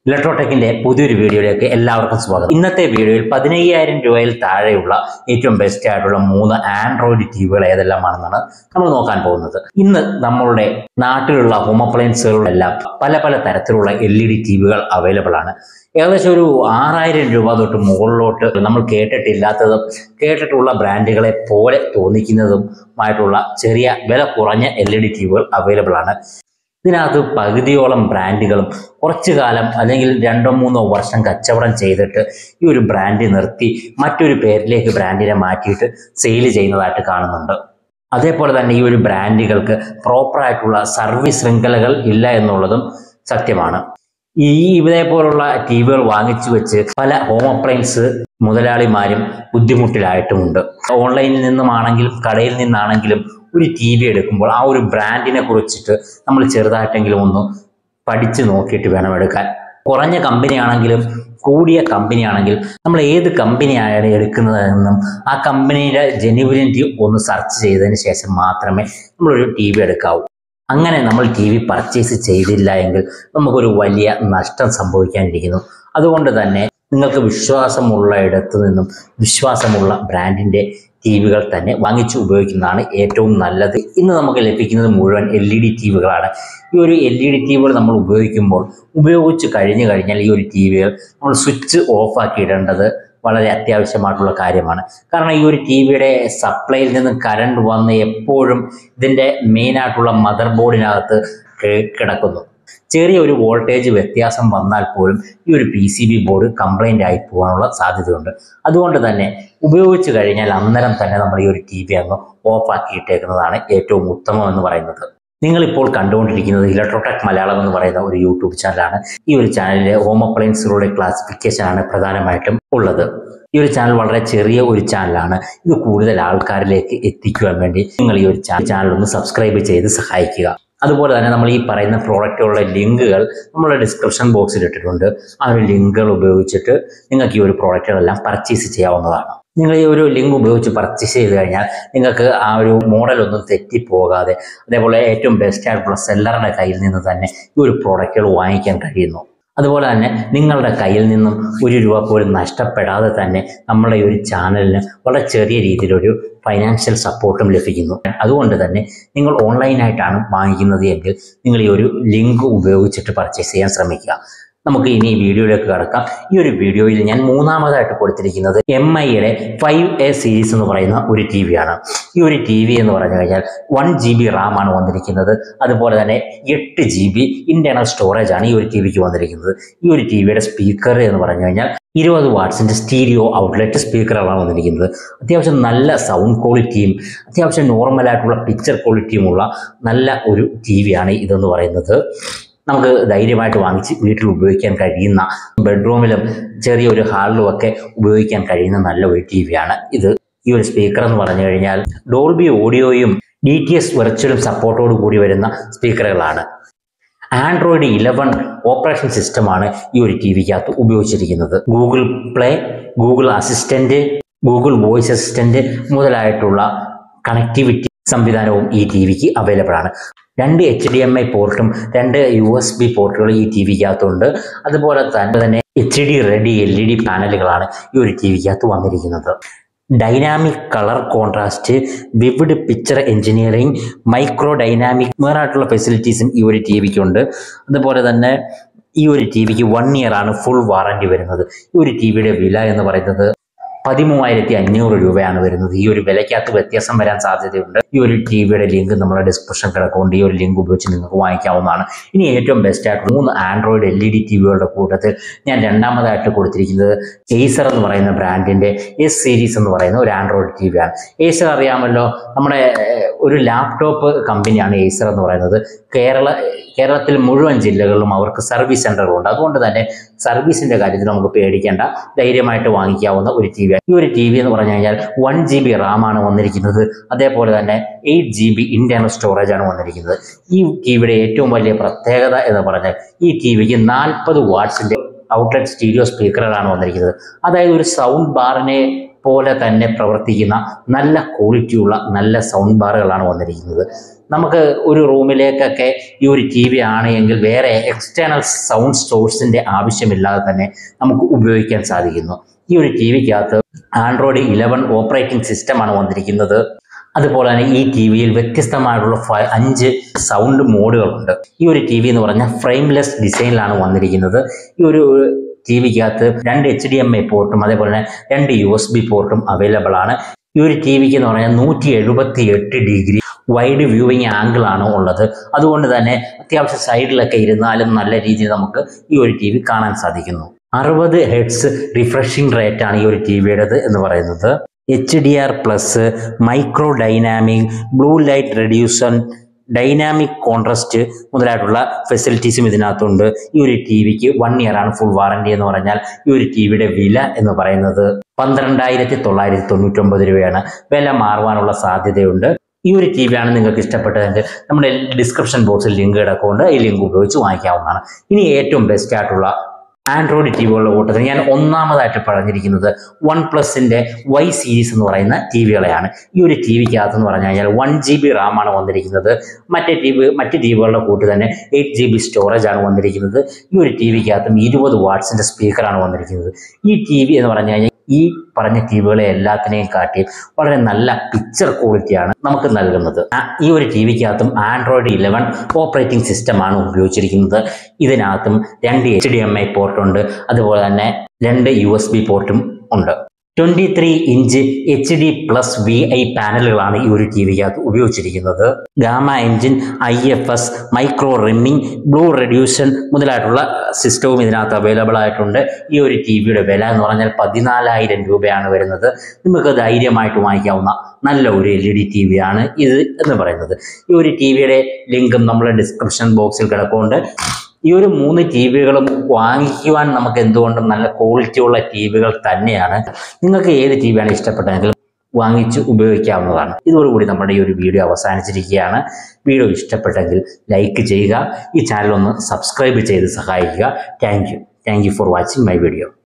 ഇലക്ട്രോടെക്കിന്റെ പുതിയൊരു വീഡിയോയിലേക്ക് എല്ലാവർക്കും സ്വാഗതം ഇന്നത്തെ വീഡിയോയിൽ പതിനയ്യായിരം രൂപയിൽ താഴെയുള്ള ഏറ്റവും ബെസ്റ്റ് ആയിട്ടുള്ള മൂന്ന് ആൻഡ്രോയിഡ് ടിവികൾ ഏതെല്ലാമാണെന്നാണ് നമ്മൾ നോക്കാൻ പോകുന്നത് ഇന്ന് നമ്മളുടെ നാട്ടിലുള്ള ഹോം അപ്ലയൻസുകളിലെല്ലാം പല പല തരത്തിലുള്ള എൽ ഇ ഡി ടി വികൾ അവൈലബിൾ ആണ് ഏകദേശം ഒരു ആറായിരം രൂപ തൊട്ട് മുകളിലോട്ട് നമ്മൾ കേട്ടിട്ടില്ലാത്തതും കേട്ടിട്ടുള്ള ബ്രാൻഡുകളെ പോലെ തോന്നിക്കുന്നതുമായിട്ടുള്ള ചെറിയ വില കുറഞ്ഞ എൽ ഇ ഡി ടി വികൾ അവൈലബിൾ ആണ് ഇതിനകത്ത് പകുതിയോളം ബ്രാൻഡുകളും കുറച്ചു കാലം അല്ലെങ്കിൽ രണ്ടോ മൂന്നോ വർഷം കച്ചവടം ചെയ്തിട്ട് ഈ ഒരു ബ്രാൻഡ് നിർത്തി മറ്റൊരു പേരിലേക്ക് ബ്രാൻഡിനെ മാറ്റിയിട്ട് സെയിൽ ചെയ്യുന്നതായിട്ട് കാണുന്നുണ്ട് അതേപോലെ തന്നെ ഈ ഒരു ബ്രാൻഡുകൾക്ക് പ്രോപ്പറായിട്ടുള്ള സർവീസ് ശൃംഖലകൾ ഇല്ല എന്നുള്ളതും സത്യമാണ് ഈ ഇതേപോലുള്ള ടി വികൾ വാങ്ങിച്ചു വെച്ച് പല ഹോം അപ്ലയൻസ് മുതലാളിമാരും ബുദ്ധിമുട്ടിലായിട്ടുമുണ്ട് ഓൺലൈനിൽ നിന്നുമാണെങ്കിലും കടയിൽ നിന്നാണെങ്കിലും ഒരു ടി വി എടുക്കുമ്പോൾ ആ ഒരു ബ്രാൻഡിനെ കുറിച്ചിട്ട് നമ്മൾ ചെറുതായിട്ടെങ്കിലും ഒന്ന് പഠിച്ചു നോക്കിയിട്ട് വേണം എടുക്കാൻ കുറഞ്ഞ കമ്പനിയാണെങ്കിലും കൂടിയ കമ്പനിയാണെങ്കിൽ നമ്മൾ ഏത് കമ്പനിയാണ് എടുക്കുന്നതെന്നും ആ കമ്പനിയുടെ ജെന്യുവിനിറ്റി ഒന്ന് സെർച്ച് ചെയ്തതിന് ശേഷം മാത്രമേ നമ്മളൊരു ടി വി എടുക്കാവൂ അങ്ങനെ നമ്മൾ ടി വി പർച്ചേസ് ചെയ്തില്ല എങ്കിൽ നമുക്കൊരു വലിയ നഷ്ടം സംഭവിക്കാനിരിക്കുന്നു അതുകൊണ്ട് തന്നെ നിങ്ങൾക്ക് വിശ്വാസമുള്ള ഇടത്തു നിന്നും വിശ്വാസമുള്ള ബ്രാൻഡിൻ്റെ ടി വികൾ തന്നെ വാങ്ങിച്ച് ഉപയോഗിക്കുന്നതാണ് ഏറ്റവും നല്ലത് ഇന്ന് നമുക്ക് ലഭിക്കുന്നത് മുഴുവൻ എൽ ഇ ഡി ടി വികളാണ് ഈ ഒരു എൽ ഇ ഡി ടി വികൾ നമ്മൾ ഉപയോഗിക്കുമ്പോൾ ഉപയോഗിച്ച് കഴിഞ്ഞു കഴിഞ്ഞാൽ ഈ ഒരു ടി വികൾ നമ്മൾ സ്വിച്ച് ഓഫ് ആക്കി ഇടേണ്ടത് വളരെ അത്യാവശ്യമായിട്ടുള്ള കാര്യമാണ് കാരണം ഈ ഒരു ടി വിയുടെ സപ്ലൈയിൽ നിന്ന് കറണ്ട് വന്ന് എപ്പോഴും ഇതിൻ്റെ മെയിനായിട്ടുള്ള മദർ ബോർഡിനകത്ത് കിടക്കുന്നു ചെറിയ ഒരു വോൾട്ടേജ് വ്യത്യാസം വന്നാൽ പോലും ഈ ഒരു P C B board complaint ആയി പോകാനുള്ള സാധ്യതയുണ്ട് അതുകൊണ്ട് തന്നെ ഉപയോഗിച്ച് കഴിഞ്ഞാൽ അന്നേരം തന്നെ നമ്മൾ ഈ ഒരു ടി വി അങ്ങ് ഓഫാക്കി ഇട്ടേക്കുന്നതാണ് ഏറ്റവും ഉത്തമം എന്ന് പറയുന്നത് നിങ്ങളിപ്പോൾ കണ്ടുകൊണ്ടിരിക്കുന്നത് ഇലക്ട്രോടെക് മലയാളം എന്ന് പറയുന്ന ഒരു യൂട്യൂബ് ചാനലാണ് ഈ ഒരു ചാനലിലെ ഹോം അപ്ലയൻസുകളുടെ ക്ലാസിഫിക്കേഷൻ ആണ് പ്രധാനമായിട്ടും ഉള്ളത് ഈ ഒരു ചാനൽ വളരെ ചെറിയ ഒരു ചാനലാണ് ഇത് കൂടുതൽ ആൾക്കാരിലേക്ക് എത്തിക്കുവാൻ വേണ്ടി നിങ്ങൾ ഈ ഒരു ചാനൽ ഒന്ന് സബ്സ്ക്രൈബ് ചെയ്ത് സഹായിക്കുക അതുപോലെ തന്നെ നമ്മൾ ഈ പറയുന്ന പ്രോഡക്റ്റുകളുടെ ലിങ്കുകൾ നമ്മുടെ ഡിസ്ക്രിപ്ഷൻ ബോക്സിൽ ഇട്ടിട്ടുണ്ട് ആ ഒരു ലിങ്കുകൾ ഉപയോഗിച്ചിട്ട് നിങ്ങൾക്ക് ഈ ഒരു പ്രോഡക്റ്റുകളെല്ലാം പർച്ചേസ് ചെയ്യാവുന്നതാണ് നിങ്ങൾ ഈ ഒരു ലിങ്ക് ഉപയോഗിച്ച് പർച്ചേസ് ചെയ്ത് കഴിഞ്ഞാൽ നിങ്ങൾക്ക് ആ ഒരു മോഡലൊന്നും തെറ്റിപ്പോകാതെ അതേപോലെ ഏറ്റവും ബെസ്റ്റ് ആയിട്ടുള്ള സെല്ലറുടെ കയ്യിൽ നിന്ന് തന്നെ ഈ ഒരു പ്രോഡക്റ്റുകൾ വാങ്ങിക്കാൻ കഴിയുന്നു അതുപോലെ തന്നെ നിങ്ങളുടെ കയ്യിൽ നിന്നും ഒരു രൂപ പോലും നഷ്ടപ്പെടാതെ തന്നെ നമ്മുടെ ഈ ഒരു ചാനലിന് വളരെ ചെറിയ രീതിയിലൊരു ഫൈനാൻഷ്യൽ സപ്പോർട്ടും ലഭിക്കുന്നു അതുകൊണ്ട് തന്നെ നിങ്ങൾ ഓൺലൈനായിട്ടാണ് വാങ്ങിക്കുന്നത് എങ്കിൽ നിങ്ങൾ ഈ ഒരു ലിങ്ക് ഉപയോഗിച്ചിട്ട് പർച്ചേസ് ചെയ്യാൻ ശ്രമിക്കുക നമുക്ക് ഇനി ഈ വീഡിയോയിലേക്ക് കടക്കാം ഈ ഒരു വീഡിയോയിൽ ഞാൻ മൂന്നാമതായിട്ട് കൊടുത്തിരിക്കുന്നത് എം ഐയുടെ ഫൈവ് എ സീരീസ് എന്ന് പറയുന്ന ഒരു ടി വിയാണ് ഈ ഒരു ടി വി എന്ന് പറഞ്ഞു കഴിഞ്ഞാൽ വൺ ജി ബി റാം ആണ് വന്നിരിക്കുന്നത് അതുപോലെ തന്നെ എട്ട് ജി ബി ഇന്റേണൽ സ്റ്റോറേജ് ആണ് ഈ ഒരു ടി വിക്ക് വന്നിരിക്കുന്നത് ഈ ഒരു ടി വിയുടെ സ്പീക്കർ എന്ന് പറഞ്ഞു കഴിഞ്ഞാൽ ഇരുപത് വാട്ട്സിൻ്റെ സ്റ്റീരിയോ ഔട്ട്ലെറ്റ് സ്പീക്കറുകളാണ് വന്നിരിക്കുന്നത് അത്യാവശ്യം നല്ല സൗണ്ട് ക്വാളിറ്റിയും അത്യാവശ്യം നോർമലായിട്ടുള്ള പിക്ചർ ക്വാളിറ്റിയുമുള്ള നല്ല ഒരു ടി വിയാണ് ഇതെന്ന് പറയുന്നത് നമുക്ക് ധൈര്യമായിട്ട് വാങ്ങിച്ച് വീട്ടിൽ ഉപയോഗിക്കാൻ കഴിയുന്ന ബെഡ്റൂമിലും ചെറിയൊരു ഹാളിലും ഒക്കെ ഉപയോഗിക്കാൻ കഴിയുന്ന നല്ല ഒരു ടി വിയാണ് ഇത് ഈ ഒരു സ്പീക്കർ എന്ന് പറഞ്ഞു കഴിഞ്ഞാൽ ഡോൾബി ഓഡിയോയും ഡി ടി എസ് വെർച്വലും സപ്പോർട്ടോട് കൂടി വരുന്ന സ്പീക്കറുകളാണ് ആൻഡ്രോയിഡ് ഇലവൻ ഓപ്പറേഷൻ സിസ്റ്റമാണ് ഈ ഒരു ടി വിക്കകത്ത് ഉപയോഗിച്ചിരിക്കുന്നത് Google Play Google assistant Google voice assistant മുതലായിട്ടുള്ള കണക്ടിവിറ്റി സംവിധാനവും ഈ ടി വിക്ക് അവൈലബിൾ ആണ് രണ്ട് എച്ച് ഡി എം ഐ പോർട്ടും രണ്ട് യു എസ് ബി പോർട്ടുകളും ഈ ടി വിക്കകത്തുണ്ട് അതുപോലെ തന്നെ തന്നെ H D ready L E D പാനലുകളാണ് ഈ ഒരു ടി വിക്കകത്ത് വന്നിരിക്കുന്നത് dynamic colour contrast vivid picture engineering micro dynamic വേറായിട്ടുള്ള ഫെസിലിറ്റീസും ഈ ഒരു ടി വിക്കുണ്ട് അതുപോലെ തന്നെ ഈ ഒരു ടി വിക്ക് വൺ ഇയർ ആണ് ഫുൾ വാറണ്ടി വരുന്നത് ഈ ഒരു ടി വിയുടെ വില എന്ന് പറയുന്നത് പതിമൂവായിരത്തി അഞ്ഞൂറ് രൂപയാണ് വരുന്നത് ഈ ഒരു വിലയ്ക്കകത്ത് വ്യത്യാസം വരാൻ സാധ്യതയുണ്ട് ഈ ഒരു ടി വിയുടെ ലിങ്ക് നമ്മുടെ ഡിസ്ക്രിപ്ഷൻ കിടക്കുന്നുണ്ട് ഈ ഒരു ലിങ്ക് ഉപയോഗിച്ച് നിങ്ങൾക്ക് വാങ്ങിക്കാവുന്നതാണ് ഇനി ഏറ്റവും ബെസ്റ്റ് ആയിട്ട് മൂന്ന് Android L E D T വികളുടെ കൂട്ടത്തിൽ ഞാൻ രണ്ടാമതായിട്ട് കൊടുത്തിരിക്കുന്നത് ഏസർ എന്ന് പറയുന്ന ബ്രാൻഡിന്റെ എസ് സീരീസ് എന്ന് പറയുന്ന ഒരു ആൻഡ്രോയിഡ് ടി വിയാണ് ഏസർ അറിയാമല്ലോ നമ്മുടെ ഏഹ്, ഒരു ലാപ്ടോപ്പ് കമ്പനിയാണ് ഏസർ എന്ന് പറയുന്നത് കേരള കേരളത്തിൽ മുഴുവൻ ജില്ലകളിലും അവർക്ക് സർവീസ് സെൻ്ററുകളുണ്ട് അതുകൊണ്ട് തന്നെ സർവീസിൻ്റെ കാര്യത്തിൽ നമുക്ക് പേടിക്കേണ്ട ധൈര്യമായിട്ട് വാങ്ങിക്കാവുന്ന ഒരു ടി വിയാണ് ഈ ഒരു ടി വി എന്ന് പറഞ്ഞു കഴിഞ്ഞാൽ വൺ ജി ബി റാമാണ് വന്നിരിക്കുന്നത് അതേപോലെ തന്നെ eight G B internal storage ആണ് വന്നിരിക്കുന്നത് ഈ ടി വിയുടെ ഏറ്റവും വലിയ പ്രത്യേകത എന്ന് പറഞ്ഞാൽ ഈ ടി വിക്ക് നാൽപ്പത് വാട്ട്സിൻ്റെ ഔട്ട്ലെറ്റ് സ്റ്റീരിയോ സ്പീക്കറുകളാണ് വന്നിരിക്കുന്നത് അതായത് ഒരു സൗണ്ട് ബാറിനെ പോലെ തന്നെ പ്രവർത്തിക്കുന്ന നല്ല ക്വാളിറ്റിയുള്ള നല്ല സൗണ്ട് ബാറുകളാണ് വന്നിരിക്കുന്നത് നമുക്ക് ഒരു റൂമിലേക്കൊക്കെ ഈ ഒരു ടി വി ആണ് എങ്കിൽ വേറെ എക്സ്റ്റേണൽ സൗണ്ട് സോഴ്സിൻ്റെ ആവശ്യമില്ലാതെ തന്നെ നമുക്ക് ഉപയോഗിക്കാൻ സാധിക്കുന്നു ഈ ഒരു ടി വിക്കകത്ത് ആൻഡ്രോയിഡ് ഇലവൻ ഓപ്പറേറ്റിംഗ് സിസ്റ്റമാണ് വന്നിരിക്കുന്നത് അതുപോലെ തന്നെ ഈ ടി വിയിൽ വ്യത്യസ്തമായിട്ടുള്ള ഫ- അഞ്ച് സൗണ്ട് മോഡുകളുണ്ട് ഈ ഒരു ടി വി എന്ന് പറഞ്ഞാൽ ഫ്രെയിംലെസ് ഡിസൈനിലാണ് വന്നിരിക്കുന്നത് ഈ ഒരു ടി വിക്കകത്ത് രണ്ട് എച്ച് ഡി എം ഐ പോർട്ടും അതേപോലെ തന്നെ രണ്ട് യു എസ് ബി പോർട്ടും അവൈലബിൾ ആണ് ഈ ഒരു ടി വിക്ക് എന്ന് പറഞ്ഞാൽ നൂറ്റി എഴുപത്തി എട്ട് ഡിഗ്രി വൈഡ് വ്യൂവിങ് ആംഗിൾ ആണ് ഉള്ളത് അതുകൊണ്ട് തന്നെ അത്യാവശ്യം സൈഡിലൊക്കെ ഇരുന്നാലും നല്ല രീതിയിൽ നമുക്ക് ഈ ഒരു ടി വി കാണാൻ സാധിക്കുന്നു അറുപത് ഹെഡ്സ് റിഫ്രഷിംഗ് റേറ്റ് ആണ് ഈ ഒരു ടി വിയുടേത് എന്ന് പറയുന്നത് H D R plus micro dynamic blue light reduction dynamic contrast മുതലായിട്ടുള്ള ഫെസിലിറ്റീസും ഇതിനകത്തുണ്ട് ഈ ഒരു ടി വിക്ക് വൺ ഇയർ ആണ് ഫുൾ വാറണ്ടി എന്ന് പറഞ്ഞാൽ ഈ ഒരു ടി വിയുടെ വില എന്ന് പറയുന്നത് പന്ത്രണ്ടായിരത്തി തൊള്ളായിരത്തി തൊണ്ണൂറ്റൊമ്പത് രൂപയാണ് വില മാറുവാനുള്ള സാധ്യതയുണ്ട് ഈ ഒരു ടി വി ആണ് നിങ്ങൾക്ക് ഇഷ്ടപ്പെട്ടതെങ്കിൽ നമ്മുടെ ഡിസ്ക്രിപ്ഷൻ ബോക്സിൽ ലിങ്ക് കിടക്കുന്നുണ്ട് ഈ ലിങ്ക് ഉപയോഗിച്ച് വാങ്ങിക്കാവുന്നതാണ് ഇനി ഏറ്റവും ബെസ്റ്റ് ആയിട്ടുള്ള ആൻഡ്രോയിഡ് ടി വികളുടെ കൂട്ടത്തിൽ ഞാൻ ഒന്നാമതായിട്ട് പറഞ്ഞിരിക്കുന്നത് വൺ പ്ലസിൻ്റെ വൈ സീരീസ് എന്ന് പറയുന്ന ടി വികളെയാണ് ഈ ഒരു ടി വിക്കകത്ത് എന്ന് പറഞ്ഞു കഴിഞ്ഞാൽ വൺ ജി ബി റാമാണ് വന്നിരിക്കുന്നത് മറ്റേ ടി വി മറ്റ് ടി വികളുടെ കൂട്ട് തന്നെ എയ്റ്റ് ജി ബി സ്റ്റോറേജ് ആണ് വന്നിരിക്കുന്നത് ഈ ഒരു ടി വിക്കകത്തും ഇരുപത് വാട്ട്സിൻ്റെ സ്പീക്കറാണ് വന്നിരിക്കുന്നത് ഈ ടി വി എന്ന് പറഞ്ഞു കഴിഞ്ഞാൽ ഈ പറഞ്ഞ ടി വികളെ എല്ലാത്തിനെയും കാട്ടി വളരെ നല്ല പിക്ചർ ക്വാളിറ്റിയാണ് നമുക്ക് നൽകുന്നത് ആ- ഈ ഒരു ടി വിക്കകത്തും ആൻഡ്രോയിഡ് ഇലവൻ ഓപ്പറേറ്റിംഗ് സിസ്റ്റമാണ് ഉപയോഗിച്ചിരിക്കുന്നത് ഇതിനകത്തും രണ്ട് എച്ച് ഡി എം ഐ പോർട്ടുണ്ട് അതുപോലെ തന്നെ രണ്ട് യു എസ് ബി പോർട്ടും ഉണ്ട് twenty three inch H D plus V I പാനലുകളാണ് ഈ ഒരു ടി വിക്കകത്ത് ഉപയോഗിച്ചിരിക്കുന്നത് gamma engine I F S micro റിമ്മിങ് ബ്ലൂ റെഡ്യൂഷൻ മുതലായിട്ടുള്ള സിസ്റ്റവും ഇതിനകത്ത് അവൈലബിൾ ആയിട്ടുണ്ട് ഈ ഒരു ടി വിയുടെ വില എന്ന് പറഞ്ഞാൽ പതിനാലായിരം രൂപയാണ് വരുന്നത് നമുക്ക് ധൈര്യമായിട്ട് വാങ്ങിക്കാവുന്ന നല്ല ഒരു L E D T V ആണ് ഇത് എന്ന് പറയുന്നത് ഈ ഒരു ടി വിയുടെ ലിങ്കും നമ്മുടെ ഡിസ്ക്രിപ്ഷൻ ബോക്സിൽ കിടക്കുന്നുണ്ട് ഈ ഒരു മൂന്ന് ടി വികളും വാങ്ങിക്കുവാൻ നമുക്ക് എന്തുകൊണ്ടും നല്ല ക്വാളിറ്റിയുള്ള ടി വികൾ തന്നെയാണ് നിങ്ങൾക്ക് ഏത് ടി വിയാണ് ഇഷ്ടപ്പെട്ടതെങ്കിലും വാങ്ങിച്ച് ഉപയോഗിക്കാവുന്നതാണ് ഇതോടുകൂടി നമ്മുടെ ഈ ഒരു വീഡിയോ അവസാനിച്ചിരിക്കുകയാണ് വീഡിയോ ഇഷ്ടപ്പെട്ടെങ്കിൽ ലൈക്ക് ചെയ്യുക ഈ ചാനൽ ഒന്ന് സബ്സ്ക്രൈബ് ചെയ്ത് സഹായിക്കുക thank you thank you for watching my video